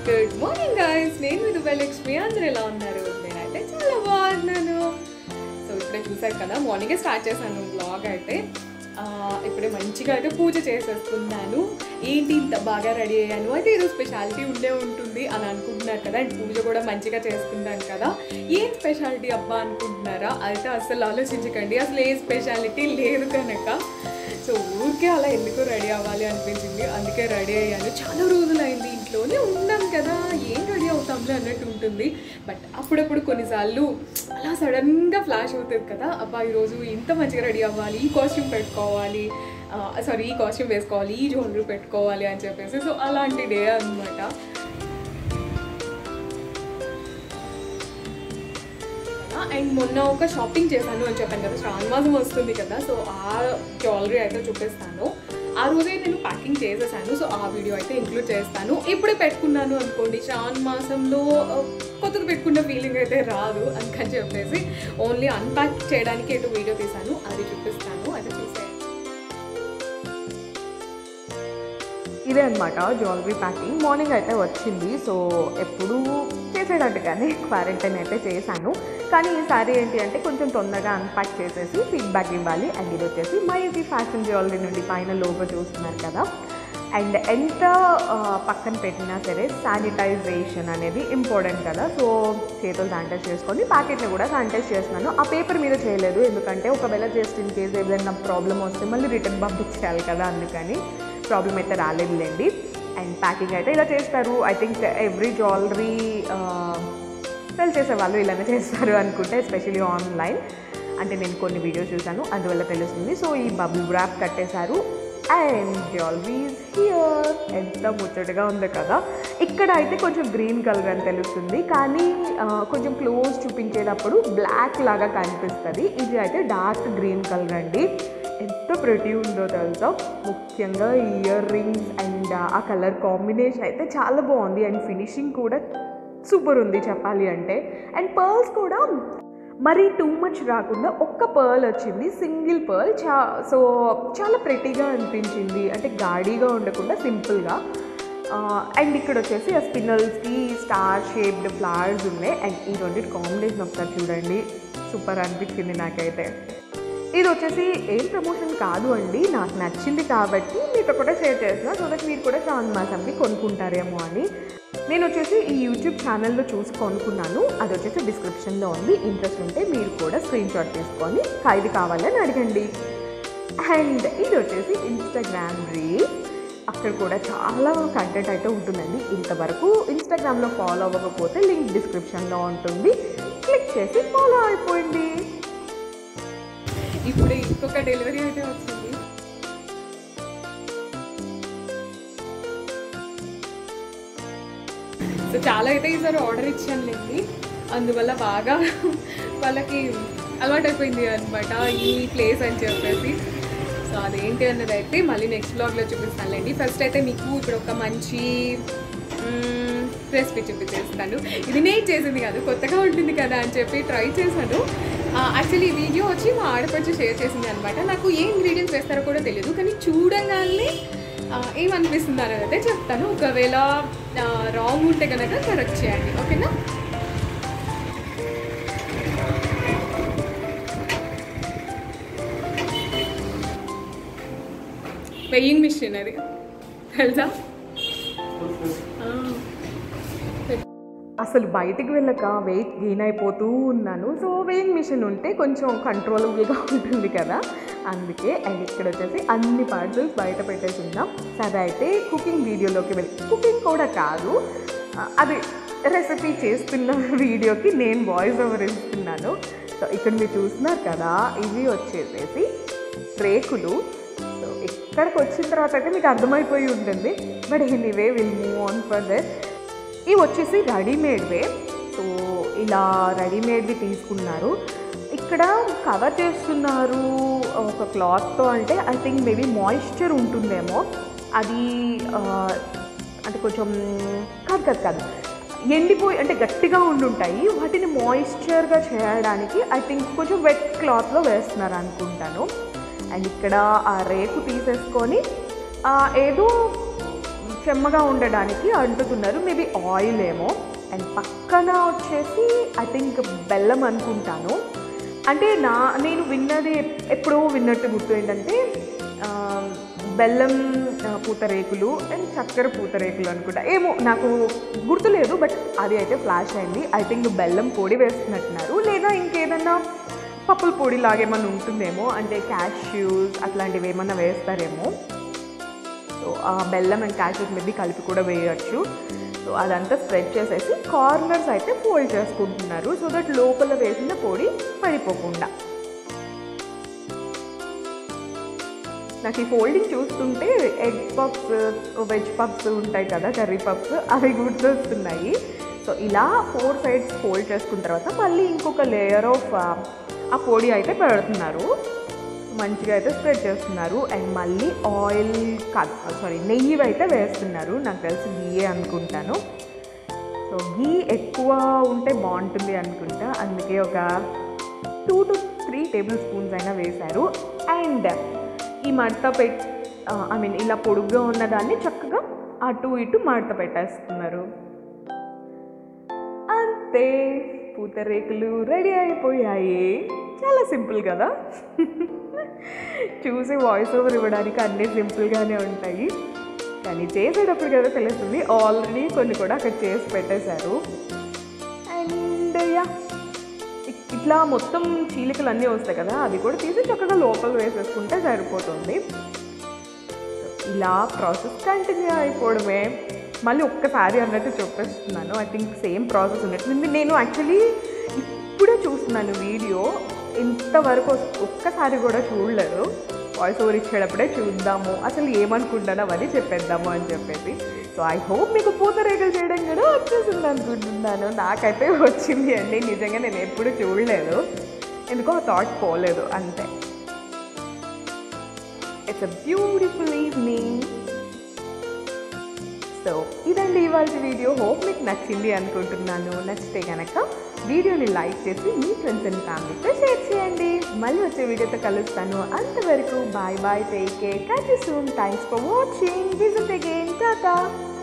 Good morning guys నేను ఇది లక్ష్మి అందరూ ఎలా ఉన్నారు నేనైతే చాలా బాగున్నాను సో ఇప్పుడే చూసారు కదా మార్నింగే స్టార్ట్ చేశాను బ్లాగ్ అయితే ఆ, ఇప్పుడే మంచిగా అయితే పూజ చేసేస్తున్నాను ఏంటి ఇంత బాగా రెడీ అయ్యాను అయితే ఏదో స్పెషాలిటీ ఉండే ఉంటుంది అని అనుకుంటున్నారు కదా అండ్ పూజ కూడా మంచిగా చేసుకుంటాను కదా ఏం స్పెషాలిటీ అబ్బా అనుకుంటున్నారా అయితే అసలు ఆలోచించకండి అసలు ఏ స్పెషాలిటీ లేదు కనుక సో ఊరికే అలా ఎందుకు రెడీ అవ్వాలి అనిపించింది అందుకే రెడీ అయ్యాను చాలా రోజులైంది ఇంట్లోనే ఉన్నాం కదా ఏం రెడీ అవుతాంలే అన్నట్టు ఉంటుంది బట్ అప్పుడప్పుడు కొన్నిసార్లు అలా సడన్గా ఫ్లాష్ అవుతుంది కదా అబ్బా ఈరోజు ఇంత మంచిగా రెడీ అవ్వాలి ఈ కాస్ట్యూమ్ పెట్టుకోవాలి సారీ ఈ కాస్ట్యూమ్ వేసుకోవాలి ఈ జ్యువెలరీ పెట్టుకోవాలి అని చెప్పేసి సో అలాంటి డే అనమాట అండ్ మొన్న ఒక షాపింగ్ చేశాను అని చెప్పాను కదా శ్రావణ మాసం వస్తుంది కదా సో ఆ జ్యువెలరీ అయితే చూపిస్తాను ఆ రోజే నేను ప్యాకింగ్ చేసేసాను సో ఆ వీడియో అయితే ఇంక్లూడ్ చేస్తాను ఇప్పుడే పెట్టుకున్నాను అనుకోండి శ్రావణ మాసంలో ఆ, కొత్తది పెట్టుకున్న ఫీలింగ్ అయితే రాదు అందుకని చెప్పేసి ఓన్లీ అన్ప్యాక్ చేయడానికి ఎటు వీడియో తీసాను అది చూపిస్తాను అది చూసేయండి ఇదే అనమాట జ్యువెలరీ ప్యాకింగ్ మార్నింగ్ అయితే వచ్చింది సో ఎప్పుడు చేసేటట్టుగానే క్వారంటైన్ అయితే చేశాను కానీ ఈసారి ఏంటి అంటే కొంచెం తొందరగా అన్ప్యాక్ చేసేసి ఫీడ్బ్యాక్ ఇవ్వాలి అండ్ ఇది వచ్చేసి మైది ఫ్యాషన్ జ్యువెలరీ నుండి పైన లోగో చూస్తున్నారు కదా అండ్ ఎంత ఆ, పక్కన పెట్టినా సరే శానిటైజేషన్ అనేది ఇంపార్టెంట్ కదా సో చేతులు శానిటైజ్ చేసుకొని ప్యాకెట్ని కూడా శానిటైజ్ చేస్తున్నాను ఆ పేపర్ మీద చేయలేదు ఎందుకంటే ఒకవేళ జస్ట్ ఇన్ కేస్ ఏదైనా ప్రాబ్లం వస్తే మళ్ళీ రిటర్న్ పంపించేయాలి కదా అందుకని ప్రాబ్లం అయితే రాలేదులేండి అండ్ ప్యాకింగ్ అయితే ఇలా చేస్తారు I think every jewellery sell చేసే వాళ్ళు ఇలానే చేస్తారు అనుకుంటే ఎస్పెషలీ ఆన్లైన్ అంటే నేను కొన్ని వీడియోస్ చూశాను అందువల్ల తెలుస్తుంది సో ఈ బబుల్ ర్యాప్ కట్టేశారు అండ్ జ్యువెలరీస్ హియర్ ఎంత ముచ్చటగా ఉంది కదా ఇక్కడ అయితే కొంచెం గ్రీన్ కలర్ అని తెలుస్తుంది కానీ ఆ, కొంచెం క్లోజ్ చూపించేటప్పుడు బ్లాక్ లాగా కనిపిస్తుంది ఇది అయితే డార్క్ గ్రీన్ కలర్ అండి ఎంత ప్రతి ఉందో తెలుసా ముఖ్యంగా ఇయర్ రింగ్స్ అండ్ ఆ కలర్ కాంబినేషన్ అయితే చాలా బాగుంది అండ్ ఫినిషింగ్ కూడా సూపర్ ఉంది చెప్పాలి అంటే అండ్ పర్ల్స్ కూడా మరీ టూ మచ్ రాకుండా ఒక్క పర్ల్ వచ్చింది సింగిల్ పర్ల్ చా సో చాలా ప్రెటీగా అనిపించింది అంటే గాడీగా ఉండకుండా సింపుల్గా అండ్ ఇక్కడ వచ్చేసి ఆ స్పిన్నల్స్కి స్టార్ షేప్డ్ ఫ్లవర్స్ ఉన్నాయి అండ్ ఈ రెండింటి కాంబినేషన్ ఒకసారి చూడండి సూపర్ అనిపించింది నాకైతే ఇది వచ్చేసి ఏం ప్రమోషన్ కాదు అండి నాకు నచ్చింది కాబట్టి మీతో కూడా షేర్ చేస్తున్నా సో దట్ మీరు కూడా శ్రావణ మాసంకి కొనుక్కుంటారేమో అని నేను వచ్చేసి ఈ యూట్యూబ్ ఛానల్లో చూసి కొనుక్కున్నాను అది వచ్చేసి డిస్క్రిప్షన్లో ఉంది ఇంట్రెస్ట్ ఉంటే మీరు కూడా స్క్రీన్ షాట్ తీసుకొని ఇది కావాలని అడగండి అండ్ ఇది వచ్చేసి ఇన్స్టాగ్రామ్ రీల్ అక్కడ కూడా చాలా కంటెంట్ అయితే ఉంటుందండి ఇంతవరకు ఇన్స్టాగ్రామ్లో ఫాలో అవ్వకపోతే లింక్ డిస్క్రిప్షన్లో ఉంటుంది క్లిక్ చేసి ఫాలో అయిపోయింది ఇప్పుడు ఇంకొక డెలివరీ అయితే వచ్చింది సో చాలా అయితే ఈసారి ఆర్డర్ ఇచ్చానులేండి అందువల్ల బాగా వాళ్ళకి అలవాటు అయిపోయింది అనమాట ఈ ప్లేస్ అని చెప్పేసి సో అదేంటి అన్నది అయితే మళ్ళీ నెక్స్ట్ బ్లాగ్లో చూపిస్తానులేండి ఫస్ట్ అయితే మీకు ఇప్పుడు ఒక మంచి రెసిపీ చూపించేస్తాను ఇది నేను చేసింది కాదు కొత్తగా ఉంటుంది కదా అని చెప్పి ట్రై చేశాను యాక్చువల్లీ ఈ వీడియో వచ్చి మా ఆడపడిచి షేర్ చేసింది అనమాట నాకు ఏ ఇంగ్రీడియంట్స్ వేస్తారో కూడా తెలియదు కానీ చూడగానే ఆ, ఏమనిపిస్తుంది అనేది అయితే చెప్తాను ఒకవేళ రాంగ్ ఉంటే కనుక కరెక్ట్ చేయండి ఓకేనా వెయ్యింగ్ మిషన్ అది తెలుసా ఆ. అసలు బయటికి వెళ్ళక వెయిట్ గెయిన్ అయిపోతూ ఉన్నాను సో వెయింగ్ మిషన్ ఉంటే కొంచెం కంట్రోలబుల్గా ఉంటుంది కదా అందుకే అండ్ ఇక్కడ వచ్చేసి అన్ని పార్సల్స్ బయట పెట్టేసిందాం సరే అయితే కుకింగ్ వీడియోలోకి వెళ్ళి కుకింగ్ కూడా కాదు ఆ, అది రెసిపీ చేస్తున్న వీడియోకి నేను వాయిస్ ఓవర్ ఇస్తున్నాను సో ఇక్కడ మీరు చూస్తున్నారు కదా ఇవి వచ్చేసేసి రేకులు సో ఇక్కడికి వచ్చిన తర్వాత అయితే మీకు అర్థమైపోయి ఉంటుంది but anyway will move on for that ఇవి వచ్చేసి రెడీమేడ్వే సో ఇలా రెడీమేడ్వి తీసుకున్నారు ఇక్కడ కవర్ చేస్తున్నారు ఒక క్లాత్తో అంటే ఐ థింక్ మేబీ మాయిశ్చర్ ఉంటుందేమో అది ఆ, అంటే కొంచెం కాదు కాదు కాదు ఎండిపోయి అంటే గట్టిగా ఉండుంటాయి వాటిని మాయిశ్చర్గా చేయడానికి ఐ థింక్ కొంచెం వెట్ క్లాత్లో వేస్తున్నారు అనుకుంటాను అండ్ ఇక్కడ ఆ రేకు తీసేసుకొని ఆ, ఏదో చెమ్మగా ఉండడానికి అంటుతున్నారు మేబీ ఆయిల్ ఏమో అండ్ పక్కన వచ్చేసి ఐ థింక్ బెల్లం అనుకుంటాను అంటే నా నేను విన్నది ఎప్- ఎప్పుడో విన్నట్టు గుర్తు ఏంటంటే ఆ, బెల్లం ఆ, పూతరేకులు అండ్ చక్కెర పూతరేకులు అనుకుంటా ఏమో నాకు గుర్తులేదు బట్ అది అయితే ఫ్లాష్ అయింది ఐ థింక్ బెల్లం పొడి వేస్తున్నట్టున్నారు లేదా ఇంకేదన్నా పప్పుల పొడి లాగేమన్నా ఉంటుందేమో అంటే క్యాష్యూస్ అట్లాంటివి ఏమన్నా వేస్తారేమో సో ఆ బెల్లం అండ్ క్యాషెస్ మేబీ కలిపి కూడా వేయచ్చు సో అదంతా స్ప్రెడ్ చేసేసి కార్నర్స్ అయితే ఫోల్డ్ చేసుకుంటున్నారు సో దట్ లోపల వేసిన పొడి పడిపోకుండా నాకు ఈ ఫోల్డింగ్ చూస్తుంటే ఎగ్ పప్స్ వెజ్ పప్స్ ఉంటాయి కదా కర్రీ పప్స్ అవి గుర్తొస్తున్నాయి సో ఇలా ఫోర్ సైడ్స్ ఫోల్డ్ చేసుకున్న తర్వాత మళ్ళీ ఇంకొక లేయర్ ఆఫ్ ఆ పొడి అయితే పెడుతున్నారు మంచిగా అయితే స్ప్రెడ్ చేస్తున్నారు అండ్ మళ్ళీ ఆయిల్ కాదు సారీ నెయ్యి అయితే వేస్తున్నారు నాకు తెలిసి గీయే అనుకుంటాను సో గీ ఎక్కువ ఉంటే బాగుంటుంది అనుకుంటా అందుకే ఒక two to three tablespoons అయినా వేశారు అండ్ ఈ మడత పెట్ ఐ మీన్ ఇలా పొడుగ్గా ఉన్నదాన్ని చక్కగా అటు ఇటు మడత పెట్టేస్తున్నారు అంతే పూతరేకులు రెడీ అయిపోయాయి చాలా సింపుల్ కదా చూసి వాయిస్ ఓవర్ ఇవ్వడానికి అన్నీ సింపుల్గానే ఉంటాయి కానీ చేసేటప్పుడు కదా తెలుస్తుంది ఆల్రెడీ కొన్ని కూడా అక్కడ చేసి పెట్టేశారు అండ్ యా ఇట్లా మొత్తం చీలికలు అన్నీ వస్తాయి కదా అది కూడా తీసి చక్కగా లోపల వేసేసుకుంటే సరిపోతుంది ఇలా ప్రాసెస్ కంటిన్యూ అయిపోవడమే మళ్ళీ ఒక్కసారి అన్నట్టు చెప్పేస్తున్నాను ఐ థింక్ సేమ్ ప్రాసెస్ ఉన్నట్టు నేను యాక్చువల్లీ ఇప్పుడే చూస్తున్నాను వీడియో ఇంతవరకు ఒక్కసారి కూడా చూడలేదు వాయిస్ ఓవర్ ఇచ్చేటప్పుడే చూద్దాము అసలు ఏమనుకుంటానో అవన్నీ చెప్పేద్దాము అని చెప్పేసి సో ఐ హోప్ మీకు పూతరేకులు చేయడం కూడా వచ్చేసింది అనుకుంటున్నాను నాకైతే వచ్చింది అండి నిజంగా నేను ఎప్పుడు చూడలేదు ఎందుకో ఆ థాట్ పోలేదు అంతే it's a beautiful evening so ఇదండి ఇవాళ వీడియో హోప్ మీకు నచ్చింది అనుకుంటున్నాను నచ్చితే కనుక వీడియోని లైక్ చేసి మీ ఫ్రెండ్స్ అండ్ ఫ్యామిలీతో షేర్ చేయండి మళ్ళీ వచ్చే వీడియోతో కలుస్తాను అంతవరకు bye bye take care cut soon thanks for watching visit again Tata